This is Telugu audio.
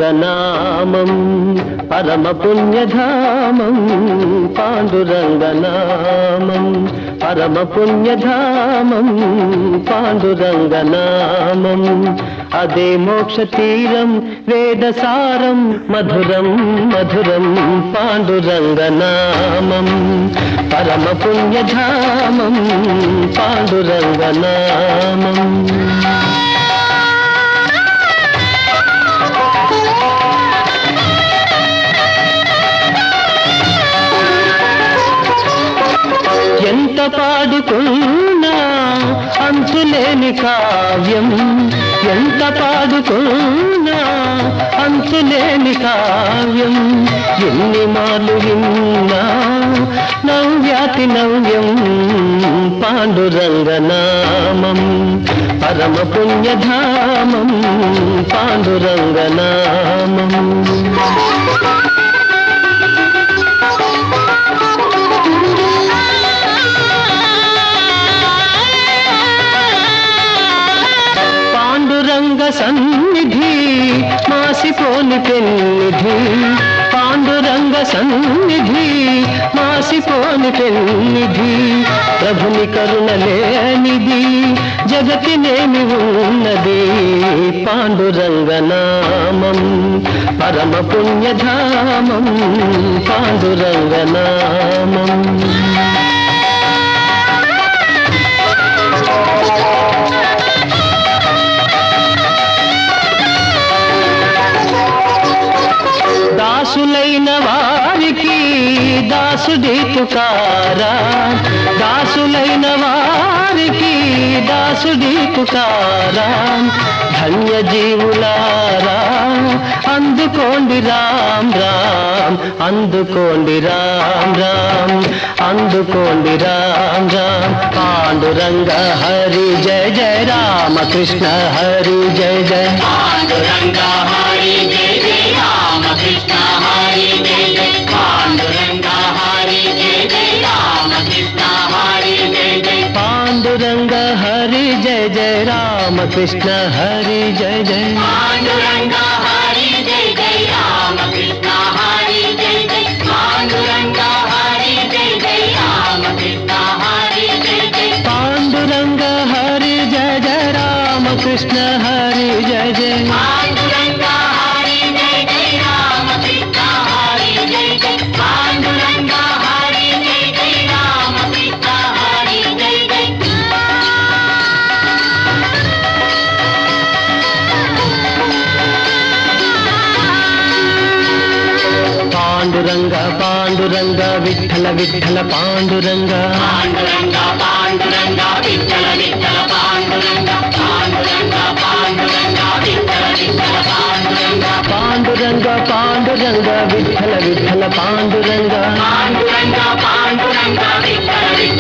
పాండురంగనామం పరమ పుణ్యధామం పాండురంగనామం పరమ పుణ్యధామం పాండురంగనామం అదే మోక్ష తీరం వేదసారం మధురం మధురం పాండురంగనామం పరమ పుణ్యధామం పాండురంగనామం ఎంత పాడుకున్నా అంతులేని కావ్యం ఎంత పాడుకున్నా అంతులేని కావ్యం ఎన్ని మార్లు విన్నా నవ్యాతి నవ్యం పాండురంగనామం పరమ పుణ్యధామం పాండురంగనామం పాండురంగ సన్నిధి మాసిపోని పెన్నిధి పాండురంగ సన్నిధి మాసిపోని పెన్నిధి ప్రభుని కరుణ లేనిది జగతినేమి ఉన్నది పాండురంగనామం పరమ పుణ్యధామం పాండురంగనామం దాసులైన వారికి దాసుడి పుకారా దాసులైన వారికి దాసుడి పుకారా ధన్య జీవులారా అందుకోండి రామ్ రామ్ అందుకోండి రామ్ రామ్ అందుకోండి రామ్ రామ్ పాండురంగ హరి జయ జయ రామ కృష్ణ హరి జయ జయ పాండురంగ హరి జయ జయ రామ కృష్ణ హరి జయ జయ పాండురంగ హరి జయ జయ రామ కృష్ణ హరి జయ జయ పాండురంగ హరి జయ జయ రామ కృష్ణ హరి జయ జయ పాండురంగ హరి జయ జయ రామ కృష్ణ హరి జయ జయ పాండురంగ హరి జయ జయ రామ కృష్ణ హరి జయ జయ పాండురంగ హరి జయ జయ రామ కృష్ణ హరి జయ జయ పాండురంగ హరి జయ జయ రామ కృష్ణ హరి జయ జయ పాండురంగ హరి జయ జయ రామ కృష్ణ హరి జయ జయ పాండురంగ పాండురంగ విఠల విఠల పాండురంగ పాండురంగ పాండురంగ విఠల విఠల పాండురంగ పాండురంగ పాండురంగ విఠల విఠల పాండురంగ పాండురంగ పాండురంగ విఠల విఠల పాండురంగ పాండురంగ పాండురంగ విఠల విఠల